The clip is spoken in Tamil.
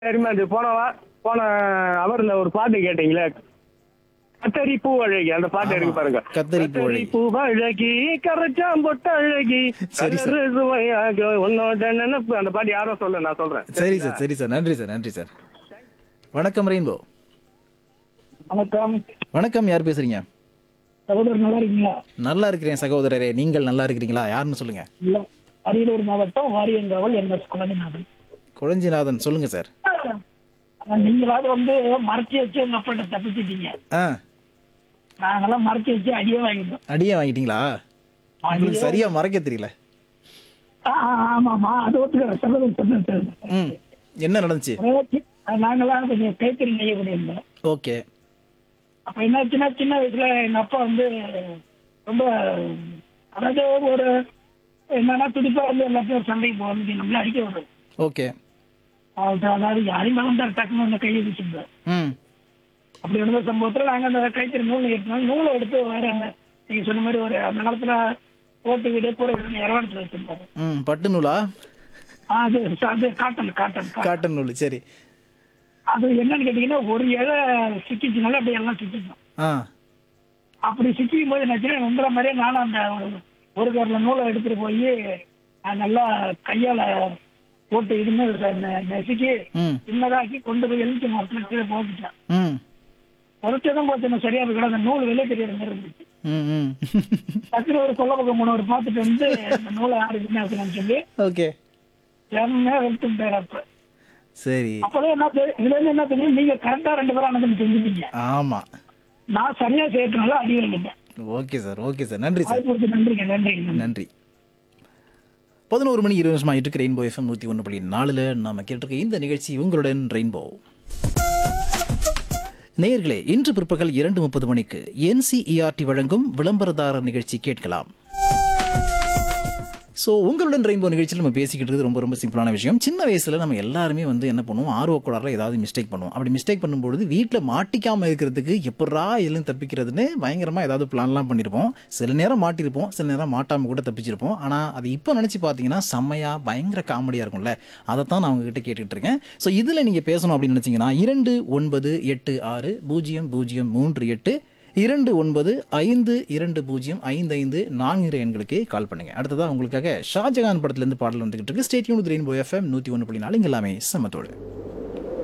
சரிம்மா இது போன வா- போன அவர்ல ஒரு பாட்டு கேட்டீங்களே கத்தரி பூ அழகி அந்த பாட்டு இருக்கு பாருங்க கத்தரி பூ அழகி. பூ அழகி கரைச்சாம் பொட்ட அழகி சரி, சார். கலரு சுவையாக உன்னோட நினைப்பு அந்த பாட்டு யாரோ சொல்ல நான் சொல்றேன் சரி சார் சரி சார் நன்றி சார் நன்றி சார் வணக்கம் ரெயின்போ வணக்கம் வணக்கம் யார் பேசுறீங்க சகோதரர் நல்லா இருக்கீங்களா நல்லா இருக்கிறேன் சகோதரரே நீங்கள் நல்லா இருக்கிறீங்களா யாருன்னு சொல்லுங்க இல்ல அரியலூர் மாவட்டம் வாரியங்காவல் என் எஸ் குழந்தைநாதன் குழஞ்சிநாதன் சொல்லுங்க சார் நீங்களாவது வந்து மறைச்சி வச்சு உங்க அப்பாட்ட தப்பிச்சிட்டீங்க ஆ நாங்கெல்லாம் மறைச்சி வச்சு அடியே வாங்கிட்டோம் அடியே வாங்கிட்டீங்களா உங்களுக்கு சரியா மறைக்க தெரியல ஆ, ஆ, ஆமாமா அது ஒத்துக்கிறேன் சகோதரர் சொன்னது ம் என்ன நடந்துச்சு சரி. நாங்கெல்லாம் கொஞ்சம் கைத்தறி நெய்ய பண்ணியிருந்தோம் ஓகே அப்ப என்னாச்சுன்னா சின்ன வயசுல எங்க அப்பா வந்து ரொம்ப அதாவது ஒரு என்னன்னா துடிப்பா வந்து எல்லாத்தையும் ஒரு சண்டைக்கு போகிறது நம்மள அடிக்க வரும் ஓகே அது அதாவது யாரையும் மகன் டக்குன்னு அந்த கையை வச்சிருந்தார் ம் அப்படி இருந்த சம்பவத்துல நாங்க அந்த கைத்தறி நூல் எடுத்தோம் நூலை எடுத்து வேற அந்த நீங்க சொன்ன மாதிரி ஒரு அந்த காலத்துல ஓட்டு வீடு கூட இரவாணத்துல வச்சிருந்தாரு ம் பட்டு நூலா ஆ, அது அது காட்டன் காட்டன் காட்டன். காட்டன் நூல் சரி அது என்னன்னு கேட்டீங்கன்னா ஒரு இலை சிக்கிச்சுனால அப்படியே எல்லாம் சிக்கிச்சோம் ஆ அப்படி சிக்கிக்கும் போது என்னாச்சுன்னா உங்களை மாதிரியே நானும் அந்த ஒரு- ஒரு கரில் நூலை எடுத்துட்டு போய் நான் நல்லா கையால போட்டு இருந்து நெ- நெசுக்கி ம் சின்னதாக்கி கொண்டு போய் எழுச்சி மரத்துல கீழே போட்டுட்டேன் ம் குறைச்சதும் போச்சு சரியா போய் அந்த நூல் வெளியே தெரியாத மாதிரி இருந்துச்சு ம் ம் டக்குனு ஒரு கொல்ல பக்கம் போனவர் பார்த்துட்டு வந்து இந்த நூலை யாரு என்ன ஆச்சுன்னு சொல்லி ஓகே எல்லாமே வெளுத்துட்டாரு அப்ப சரி அப்பதான் என்ன தெரியும் இதுல இருந்து என்ன தெரியும் நீங்க கரெக்டா ரெண்டு பேரும் அண்ணன் செஞ்சுட்டீங்க ஆமாம் நான் சரியா செய்யறதுனால அடி வாங்கிட்டேன் ஓகே சார் ஓகே சார் நன்றி சார் வாய்ப்பு கொடுத்து நன்றிங்க நன்றிங்க நன்றி பதினோரு மணி இருபது நிமிஷம் ஆயிட்டு ரெயின்போ எஃப்எம் நூற்றி ஒன்று புள்ளி நாலில் நாம கேட்டிருக்க இந்த நிகழ்ச்சி உங்களுடன் ரெயின்போ நேயர்களே இன்று பிற்பகல் இரண்டு முப்பது மணிக்கு என்சிஇஆர்டி வழங்கும் விளம்பரதாரர் நிகழ்ச்சி கேட்கலாம் ஸோ உங்களுடன் ரெயின்போ நிகழ்ச்சியில் நம்ம பேசிக்கிட்டு இருக்கிறது ரொம்ப ரொம்ப சிம்பிளான விஷயம் சின்ன வயசில் நம்ம எல்லாருமே வந்து என்ன பண்ணுவோம் ஆர்வக்கூடாரில் ஏதாவது மிஸ்டேக் பண்ணுவோம் அப்படி மிஸ்டேக் பண்ணும்பொழுது வீட்டில் மாட்டிக்காமல் இருக்கிறதுக்கு எப்படா எல்லாம் தப்பிக்கிறதுன்னு பயங்கரமாக ஏதாவது பிளான்லாம் பண்ணியிருப்போம் சில நேரம் மாட்டியிருப்போம் சில நேரம் மாட்டாமல் கூட தப்பிச்சிருப்போம் ஆனால் அது இப்போ நினச்சி பார்த்தீங்கன்னா செம்மையாக பயங்கர காமெடியாக இருக்கும்ல அதை தான் நான் உங்ககிட்ட கேட்டுட்டு இருக்கேன் ஸோ இதில் நீங்கள் பேசணும் அப்படின்னு நினச்சிங்கன்னா இரண்டு ஒன்பது எட்டு ஆறு பூஜ்ஜியம் பூஜ்ஜியம் மூன்று எட்டு இரண்டு ஒன்பது ஐந்து இரண்டு பூஜ்ஜியம் ஐந்து ஐந்து நான்கு எண்களுக்கு கால் பண்ணுங்க அடுத்ததா உங்களுக்காக ஷாஜகான் படத்துல இருந்து பாடல் வந்துகிட்டு இருக்கு ஸ்டேட்யூன் ரெயின்போ எஃப்எம் நூத்தி ஒன்று புள்ளி நாலு இங்க எல்லாமே சமத்தோடு